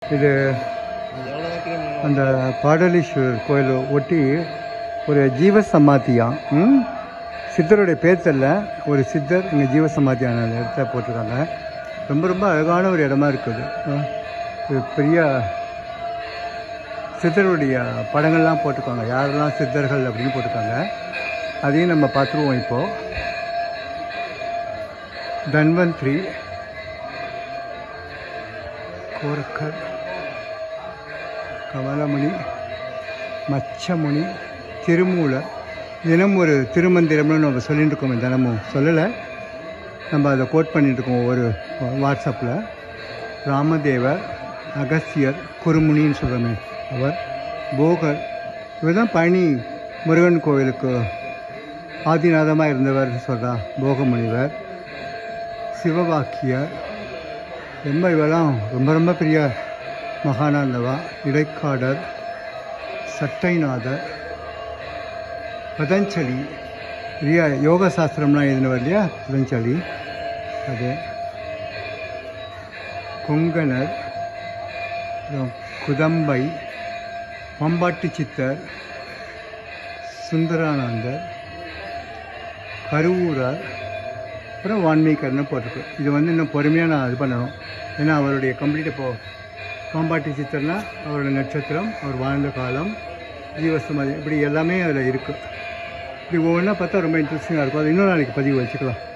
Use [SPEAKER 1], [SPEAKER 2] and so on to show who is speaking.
[SPEAKER 1] இது அந்த பாடலீஸ்வரர் கோயில் ஒட்டி ஒரு ஜீவ சமாதியா ம்? சித்தருடைய பேர் தெரியல ஒரு சித்தர் இங்கே ஜீவ சமாதியான இடத்த போட்டிருக்காங்க ரொம்ப ரொம்ப அழகான ஒரு இடமா இருக்குது ம். இது பெரிய சித்தருடைய படங்கள்லாம் போட்டிருக்காங்க யாரெல்லாம் சித்தர்கள் அப்படின்னு போட்டிருக்காங்க அதையும் நம்ம பார்த்துருவோம் இப்போது தன்வந்திரி கோரக்கர் கமலமுனி மச்சமுனி திருமூலர் தினம் ஒரு திருமந்திரம்னு நம்ம சொல்லிட்டு இருக்கோம் தினமும் சொல்லலை நம்ம அதை கோட் பண்ணிட்டு இருக்கோம் ஒவ்வொரு வாட்ஸ்அப்பில் ராமதேவர் அகஸ்தியர் குருமுனின்னு சொல்கிறோமே அவர் போகர் இவர் தான் பழனி முருகன் கோவிலுக்கு ஆதிநாதமாக இருந்தவர் சொல்கிறா போகமுனிவர் சிவவாக்கியர் ரொம்ப இவெல்லாம் ரொம்ப ரொம்ப பெரிய மகானா இருந்தவா இடைக்காடர் சட்டைநாதர் பதஞ்சலி பெரிய யோக சாஸ்திரம்லாம் எழுதினவர் இல்லையா பதஞ்சலி அது கொங்கணர் அப்புறம் குதம்பை பாம்பாட்டி சித்தர் சுந்தரானந்தர் கருவூரார் அப்புறம் வான்மீகர்னு போட்டிருக்கு இது வந்து இன்னும் பொறுமையாக நான் இது பண்ணணும் ஏன்னா அவருடைய கம்ப்ளீட் இப்போ பாம்பாட்டி சித்தர்னா அவரோட நட்சத்திரம் அவர் வாழ்ந்த காலம் ஜீவசமாதி இப்படி எல்லாமே அதில் இருக்குது இப்படி ஒவ்வொன்றா பார்த்தா ரொம்ப இன்ட்ரெஸ்டிங்காக இருக்கும் அது இன்னொரு நாளைக்கு பதிவு வச்சுக்கலாம்